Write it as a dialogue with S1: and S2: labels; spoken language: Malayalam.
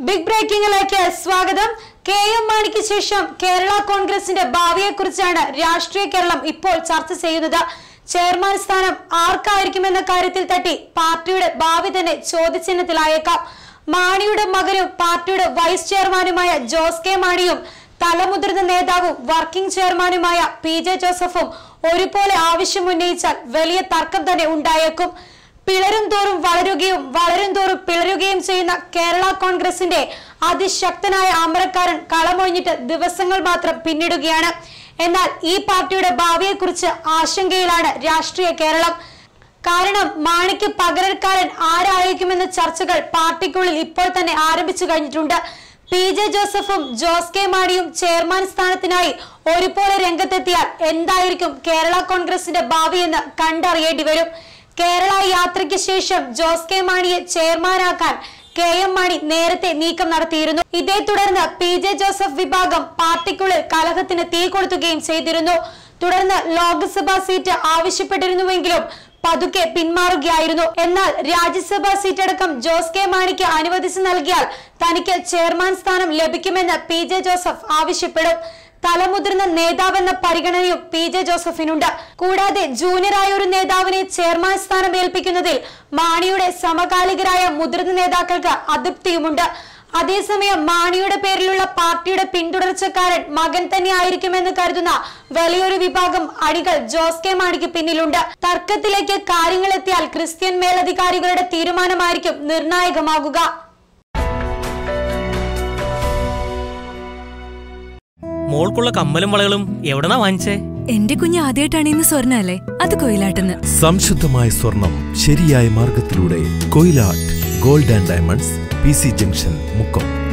S1: ബിഗ് ബ്രേക്കിംഗിലേക്ക് സ്വാഗതം കെ എം മാണിക്ക് ശേഷം കേരള കോൺഗ്രസിന്റെ ഭാവിയെക്കുറിച്ചാണ് രാഷ്ട്രീയ കേരളം ഇപ്പോൾ ചർച്ച ചെയ്യുന്നത് ചെയർമാൻ സ്ഥാനം ആർക്കായിരിക്കുമെന്ന കാര്യത്തിൽ തട്ടി പാർട്ടിയുടെ ഭാവി തന്നെ ചോദ്യചിഹ്നത്തിലായേക്കാം മാണിയുടെ മകനും പാർട്ടിയുടെ വൈസ് ചെയർമാനുമായ ജോസ് കെ മാണിയും തലമുതിർന്ന നേതാവും വർക്കിംഗ് ചെയർമാനുമായ പി ജെ ജോസഫും ഒരുപോലെ ആവശ്യമുന്നയിച്ചാൽ വലിയ തർക്കം തന്നെ ഉണ്ടായേക്കും പിളരും തോറും വളരുകയും വളരും തോറും പിളരുകയും ചെയ്യുന്ന കേരള കോൺഗ്രസിന്റെ അതിശക്തനായ അമരക്കാരൻ കളമൊഴിഞ്ഞിട്ട് ദിവസങ്ങൾ മാത്രം പിന്നിടുകയാണ് എന്നാൽ ഈ പാർട്ടിയുടെ ഭാവിയെക്കുറിച്ച് ആശങ്കയിലാണ് രാഷ്ട്രീയ കേരളം കാരണം മാണിക്ക് പകരക്കാരൻ ആരായിരിക്കുമെന്ന ചർച്ചകൾ പാർട്ടിക്കുള്ളിൽ ഇപ്പോൾ തന്നെ ആരംഭിച്ചു കഴിഞ്ഞിട്ടുണ്ട് പി ജെ ജോസഫും ജോസ് കെ മാണിയും ചെയർമാൻ സ്ഥാനത്തിനായി ഒരുപോലെ രംഗത്തെത്തിയാൽ എന്തായിരിക്കും കേരള കോൺഗ്രസിന്റെ ഭാവിയെന്ന് കണ്ടറിയേണ്ടി വരും കേരള യാത്രയ്ക്ക് ശേഷം ജോസ് കെ മാണിയെ ചെയർമാനാക്കാൻ കെ എം മാണി നേരത്തെ നീക്കം നടത്തിയിരുന്നു ഇതേ തുടർന്ന് പി ജെ ജോസഫ് വിഭാഗം പാർട്ടിക്കുള്ളിൽ കലഹത്തിന് തീ കൊളുത്തുകയും ചെയ്തിരുന്നു തുടർന്ന് ലോക്സഭാ സീറ്റ് ആവശ്യപ്പെട്ടിരുന്നുവെങ്കിലും പതുക്കെ പിന്മാറുകയായിരുന്നു എന്നാൽ രാജ്യസഭാ സീറ്റടക്കം ജോസ് കെ മാണിക്ക് അനുവദിച്ചു നൽകിയാൽ തനിക്ക് ചെയർമാൻ സ്ഥാനം ലഭിക്കുമെന്ന് പി ജെ ജോസഫ് ആവശ്യപ്പെടും തലമുതിർന്ന നേതാവെന്ന പരിഗണനയും പി ജെ ജോസഫിനുണ്ട് കൂടാതെ ജൂനിയറായ ഒരു നേതാവിനെ ചെയർമാൻ സ്ഥാനം ഏൽപ്പിക്കുന്നതിൽ മാണിയുടെ സമകാലികരായ മുതിർന്ന നേതാക്കൾക്ക് അതൃപ്തിയുമുണ്ട് അതേസമയം മാണിയുടെ പേരിലുള്ള പാർട്ടിയുടെ പിന്തുടർച്ചക്കാരൻ മകൻ തന്നെ ആയിരിക്കുമെന്ന് കരുതുന്ന വലിയൊരു വിഭാഗം അണികൾ ജോസ് കെ മാണിക്ക് പിന്നിലുണ്ട് തർക്കത്തിലേക്ക് കാര്യങ്ങളെത്തിയാൽ ക്രിസ്ത്യൻ മേലധികാരികളുടെ തീരുമാനമായിരിക്കും നിർണായകമാകുക
S2: മോൾക്കുള്ള കമ്മലും വളകളും എവിടെന്നാ വാങ്ങിച്ചേ
S3: എന്റെ കുഞ്ഞ് ആദ്യമായിട്ടാണ് ഇന്ന് സ്വർണ്ണ അല്ലേ അത് കൊയിലാട്ടെന്ന്
S4: സംശുദ്ധമായ സ്വർണം ശരിയായ മാർഗത്തിലൂടെ Koyilatt gold and diamonds P C junction Mukkam